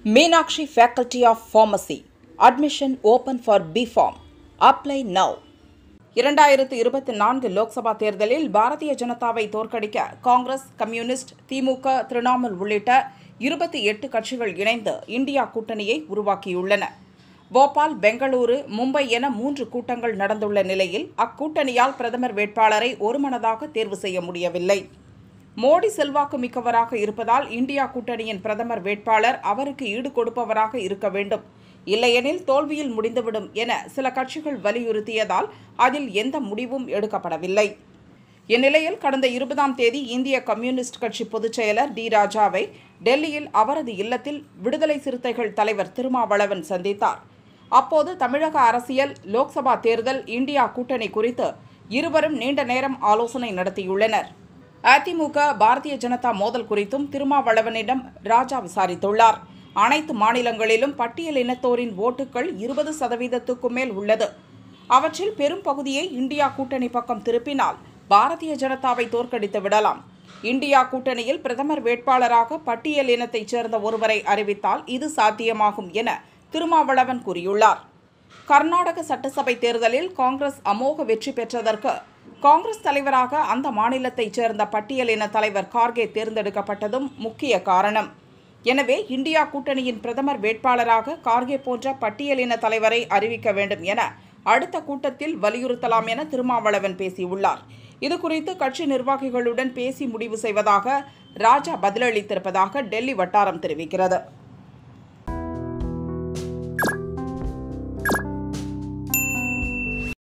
Meenakshi Faculty of Pharmacy. Admission open for B.Pharm. Apply now. இரண்டாயிரத்து இருபத்தி நான்கு லோக்சபா தேர்தலில் பாரதிய ஜனதாவை தோற்கடிக்க காங்கிரஸ் கம்யூனிஸ்ட் திமுக திரிணாமுல் உள்ளிட்ட இருபத்தி எட்டு கட்சிகள் இணைந்து இந்தியா கூட்டணியை உருவாக்கியுள்ளன போபால் பெங்களூரு மும்பை என மூன்று கூட்டங்கள் நடந்துள்ள நிலையில் அக்கூட்டணியால் பிரதமர் வேட்பாளரை ஒருமனதாக தேர்வு செய்ய முடியவில்லை மோடி செல்வாக்கு மிக்கவராக இருப்பதால் இந்தியா கூட்டணியின் பிரதமர் வேட்பாளர் அவருக்கு ஈடு கொடுப்பவராக இருக்க வேண்டும் இல்லையெனில் தோல்வியில் முடிந்துவிடும் என சில கட்சிகள் வலியுறுத்தியதால் அதில் எந்த முடிவும் எடுக்கப்படவில்லை இந்நிலையில் கடந்த இருபதாம் தேதி இந்திய கம்யூனிஸ்ட் கட்சி பொதுச் செயலர் டி ராஜாவை டெல்லியில் அவரது இல்லத்தில் விடுதலை சிறுத்தைகள் தலைவர் திருமாவளவன் சந்தித்தார் அப்போது தமிழக அரசியல் லோக்சபா தேர்தல் இந்தியா கூட்டணி குறித்து இருவரும் நீண்ட நேரம் ஆலோசனை நடத்தியுள்ளனர் அதிமுக பாரதிய ஜனதா மோதல் குறித்தும் திருமாவளவனிடம் ராஜா விசாரித்துள்ளார் அனைத்து மாநிலங்களிலும் பட்டியல் இனத்தோரின் ஓட்டுகள் இருபது சதவீதத்துக்கும் மேல் உள்ளது அவற்றில் பெரும் பகுதியை இந்தியா கூட்டணி பக்கம் திருப்பினால் பாரதிய ஜனதாவை தோற்கடித்து விடலாம் இந்தியா கூட்டணியில் பிரதமர் வேட்பாளராக பட்டியல் இனத்தைச் சேர்ந்த ஒருவரை அறிவித்தால் இது சாத்தியமாகும் என திருமாவளவன் கூறியுள்ளார் கர்நாடக சட்டசபை தேர்தலில் காங்கிரஸ் அமோக வெற்றி பெற்றதற்கு காங்கிரஸ் தலைவராக அந்த மாநிலத்தைச் சேர்ந்த பட்டியலின தலைவர் கார்கே தேர்ந்தெடுக்கப்பட்டதும் முக்கிய காரணம் எனவே இந்தியா கூட்டணியின் பிரதமர் வேட்பாளராக கார்கே போன்ற பட்டியலின தலைவரை அறிவிக்க வேண்டும் என அடுத்த கூட்டத்தில் வலியுறுத்தலாம் என திருமாவளவன் பேசியுள்ளார் இதுகுறித்து கட்சி நிர்வாகிகளுடன் பேசி முடிவு செய்வதாக ராஜா பதிலளித்திருப்பதாக டெல்லி வட்டாரம் தெரிவிக்கிறது